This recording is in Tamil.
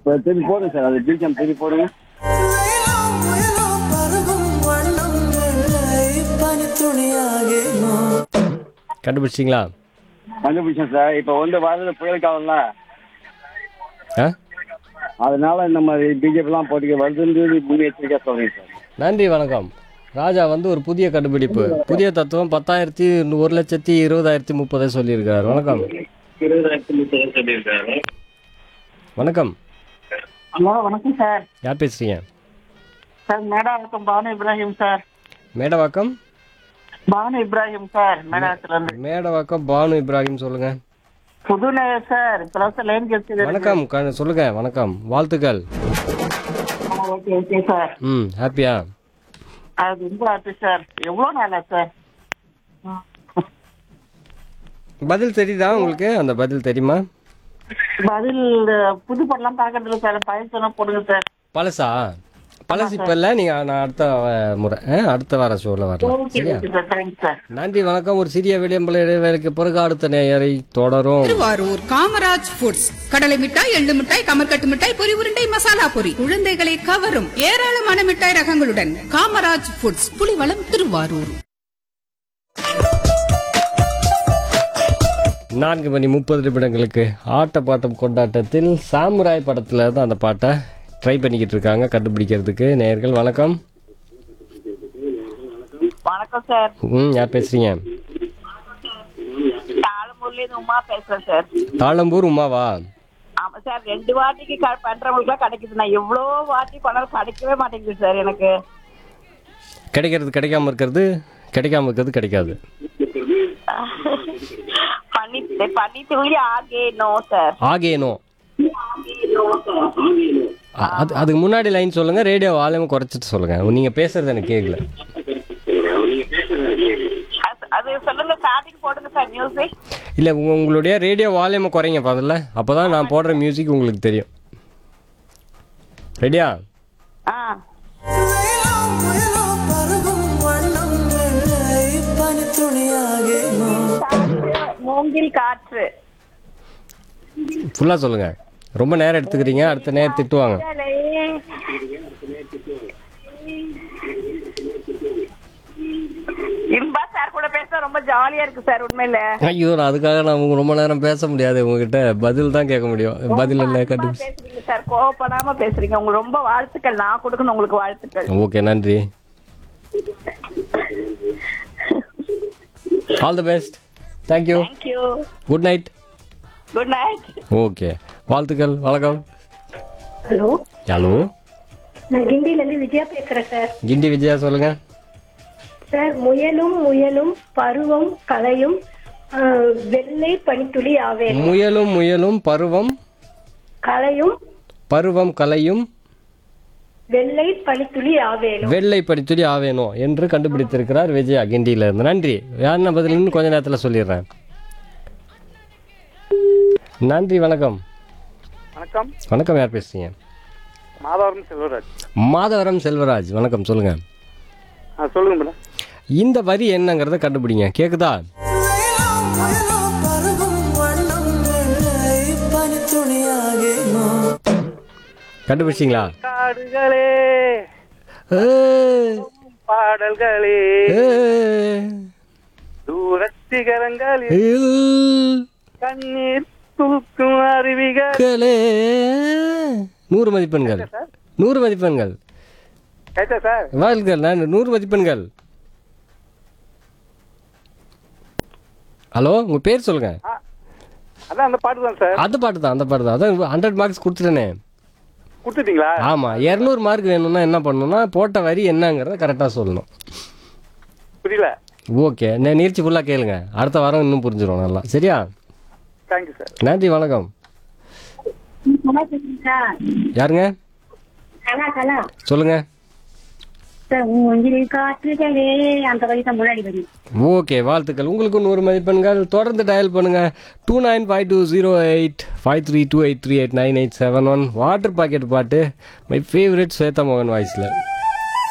இப்போ திருப்பி போடுங்க சார் அது பிஜிஎம் திருப்பி போடுங்க கண்டுபிடிச்சிங்களா கண்டுபிடிச்சேன் சார் இப்போ வந்து வரது புயல் காலம்ல ஆ அதனால இந்த மாதிரி பிஜேபிலாம் போட்டிக்கு வருதுன்னு முன்னெச்சரிக்கையாக சொல்றேன் சார் நன்றி வணக்கம் ராஜா வந்து ஒரு புதிய கண்டுபிடிப்பு புதிய தத்துவம் பத்தாயிரத்தி ஒரு லட்சத்தி இருபதாயிரத்தி முப்பதை சொல்லியிருக்கார் வணக்கம் வணக்கம் ஹலோ வணக்கம் சார் யார் பேசுறீங்க sir Medavakkam Banu Ibrahim sir Medavakkam Banu Ibrahim sir மேடாவத்துல இருந்து மேடவாக்கம் பானு இப்ராஹிம் சொல்லுங்க புது நேயர் சார் இப்பதான் சார் லைன் கிடைச்சது வணக்கம் க- சொல்லுங்க வணக்கம் வாழ்த்துக்கள் ஓகே ஓகே சார் ம் ஹாப்பியா அது ரொம்ப ஹாப்பி சார் எவ்வளோ நாளா சார் பதில் தெரியுதா உங்களுக்கு அந்த பதில் தெரியுமா பதில் புது படம்லாம் பார்க்கறதுல சார் பழைய சொன்னா போடுங்க சார் பழசா பழசு இப்போ இல்லை நீங்கள் நான் அடுத்த அஹ், முறை ஆ, அடுத்த வார ஷோவில் வரலாம் ஓகே சரியா ஓகே சார் தேங்க்ஸ் சார் நன்றி வணக்கம் ஒரு சிறிய விளிம்பல இடைவேளைக்கு பிறகு அடுத்த நேயரை தொடரும் திருவாரூர் காமராஜ் ஃபுட்ஸ் கடலை மிட்டாய் எள்ளு மிட்டாய் கமர்கட்டு மிட்டாய் பொரி உருண்டை மசாலா பொரி குழந்தைகளை கவரும் ஏராளமான மிட்டாய் ரகங்களுடன் காமராஜ் ஃபுட்ஸ் புலிவளம் திருவாரூர் நான்கு மணி முப்பது நிமிடங்களுக்கு ஆட்டப்பாட்டம் கொண்டாட்டத்தில் சாமுராய் படத்தில் தான் அந்த பாட்டை ட்ரை பண்ணிக்கிட்டு இருக்காங்க கண்டுபிடிக்கிறதுக்கு நேயர்கள் வணக்கம் வணக்கம் சார் ம் யார் பேசுறீங்க தாளமூர்ல இருந்து உமா பேசுறேன் சார் தாளம்பூர் உமாவா ஆமா சார் ரெண்டு வாட்டிக்கு க- பண்றவங்களுக்குலாம் கிடைக்குது நான் எவ்வளோ வாட்டி பண்ணாலும் கிடைக்கவே மாட்டேங்குது சார் எனக்கு கிடைக்கிறது கிடைக்காம இருக்கிறது கிடைக்காம இருக்கிறது கிடைக்காது பண்ணி பண்ணி துள்ளி ஆகே நோ சார் ஆகேனோ அ- அது அதுக்கு முன்னாடி லைன் சொல்லுங்க ரேடியோ வால்யூம் குறைச்சிட்டு சொல்லுங்க நீங்க பேசுறது எனக்கு கேட்கல அது- அது சொல்லுங்க ஸ்டார்டிங் போடுங்க சார் மியூசிக் இல்லை உங்க உங்களுடைய ரேடியோ வால்யூமை குறைங்க பதில்ல அப்போ தான் நான் போடுற மியூசிக் உங்களுக்கு தெரியும் ரெடியா ஆ மூங்கில் காற்று ஃபுல்லாக சொல்லுங்க ரொம்ப நேரம் எடுத்துக்கிறீங்க அடுத்த நேரம் திட்டுவாங்க இன்பா சார் கூட பேச ரொம்ப ஜாலியா இருக்கு சார் உண்மையில ஐயோ நான் அதுக்காக நான் உங்க ரொம்ப நேரம் பேச முடியாது உங்ககிட்ட பதில் தான் கேட்க முடியும் பதில் இல்லை கண்டுபிடிச்சு பேசுறீங்க சார் கோவப்படாம பேசுறீங்க உங்களுக்கு ரொம்ப வாழ்த்துக்கள் நான் கொடுக்கணும் உங்களுக்கு வாழ்த்துக்கள் ஓகே நன்றி all the best thank you thank you good night good night okay வாழ்த்துக்கள் வணக்கம் ஹலோ ஹலோ நான் கிண்டில இருந்து விஜயா பேசுறேன் சார் கிண்டி விஜயா சொல்லுங்க சார் முயலும் முயலும் பருவம் கலையும் ஆ, வெள்ளை பனித்துளி ஆவே முயலும் முயலும் பருவம் கலையும் பருவம் கலையும் வெள்ளை பனித்துளி ஆவேலும் வெள்ளை படித்துளி ஆவேணும் என்று கண்டுபிடித்திருக்கிறார் விஜயா கிண்டியில இருந்து நன்றி யாருன்னா பதில் இன்னும் கொஞ்ச நேரத்தில் சொல்லிடுறேன் நன்றி வணக்கம் வணக்கம் வணக்கம் யார் பேசுறீங்க மாதவரம் செல்வராஜ் மாதவரம் செல்வராஜ் வணக்கம் சொல்லுங்க ஆ சொல்லுங்க மேடம் இந்த வரி என்னங்கிறத கண்டுபிடிங்க கேக்குதா கண்டுபிடிச்சிங்களா காடுகளே ஏய், பாடல்களே ஏய், தூரத்திகரங்களில் இல், கண்ணீர் தூக்கும் அருவிகள் மக்களே. நூறு மதிப்பெண்கள் நூறு மதிப்பெண்கள் கேட்டா சார் வாழ்கள் நான் நூறு மதிப்பெண்கள் ஹலோ உங்க பேர் சொல்லுங்க அதான் அந்த பாட்டு தான் சார் அந்த பாட்டு தான் அந்த பாட்டு தான் அதான் ஹண்ட்ரட் மார்க்ஸ் கொடுத்துட்டேனே கொடுத்துட்டீங்களா ஆமா இரநூறு மார்க் வேணும்னா என்ன பண்ணணும்னா போட்ட வரி என்னங்கிறத கரெக்டாக சொல்லணும் புரியல ஓகே நான் நீர்ச்சி ஃபுல்லாக கேளுங்க அடுத்த வாரம் இன்னும் புரிஞ்சிடும் நல்லா சரியா தேங்க்யூ சார் நன்றி வணக்கம் சார் யாருங்க கலா கலா சொல்லுங்க சார் மூங்கில் காற்றுகளே அந்த வழி தான் முன்னாடி வரும் ஓகே வாழ்த்துக்கள் உங்களுக்கு நூறு மதிப்பெண்கள் தொடர்ந்து டயல் பண்ணுங்க two nine five two zero eight five three two eight three eight nine eight seven one water packet பாட்டு மை ஃபேவரட் ஸ்வேதா மோகன் வாய்ஸில்